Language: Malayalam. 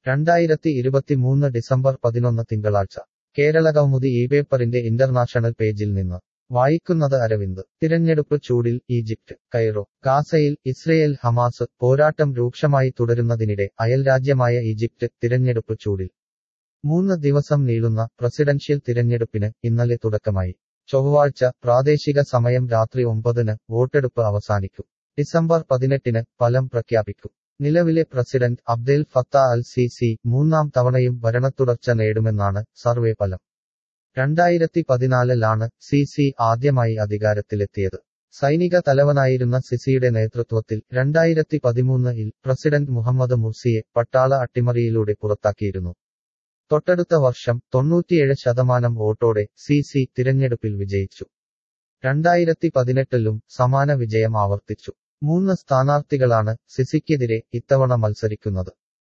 രണ്ടായിരത്തി ഇരുപത്തിമൂന്ന് ഡിസംബർ പതിനൊന്ന് തിങ്കളാഴ്ച കേരളകൗമുദി ഈ പേപ്പറിന്റെ ഇന്റർനാഷണൽ പേജിൽ നിന്ന് വായിക്കുന്നത് അരവിന്ദ് തിരഞ്ഞെടുപ്പ് ചൂടിൽ ഈജിപ്ത് കൈറോ ഗാസയിൽ ഇസ്രയേൽ ഹമാസ് പോരാട്ടം രൂക്ഷമായി തുടരുന്നതിനിടെ അയൽരാജ്യമായ ഈജിപ്ത് തിരഞ്ഞെടുപ്പ് ചൂടിൽ മൂന്ന് ദിവസം നീളുന്ന പ്രസിഡൻഷ്യൽ തിരഞ്ഞെടുപ്പിന് ഇന്നലെ തുടക്കമായി ചൊവ്വാഴ്ച പ്രാദേശിക സമയം രാത്രി ഒമ്പതിന് വോട്ടെടുപ്പ് അവസാനിക്കും ഡിസംബർ പതിനെട്ടിന് ഫലം പ്രഖ്യാപിക്കും നിലവിലെ president Abdel Fattah al Sisi മൂന്നാം തവണയും ഭരണത്തുടർച്ച നേടുമെന്നാണ് സർവേ ഫലം രണ്ടായിരത്തി പതിനാലിലാണ് സി സി ആദ്യമായി അധികാരത്തിലെത്തിയത് സൈനിക തലവനായിരുന്ന സിസിയുടെ നേതൃത്വത്തിൽ രണ്ടായിരത്തി പതിമൂന്നിൽ പ്രസിഡന്റ് മുഹമ്മദ് മുർസിയെ പട്ടാള അട്ടിമറിയിലൂടെ പുറത്താക്കിയിരുന്നു തൊട്ടടുത്ത വർഷം തൊണ്ണൂറ്റിയേഴ് ശതമാനം വോട്ടോടെ സി സി തിരഞ്ഞെടുപ്പിൽ വിജയിച്ചു രണ്ടായിരത്തി പതിനെട്ടിലും സമാന വിജയം ആവർത്തിച്ചു മൂന്ന് സ്ഥാനാർത്ഥികളാണ് സിസിക്കെതിരെ ഇത്തവണ മത്സരിക്കുന്നത്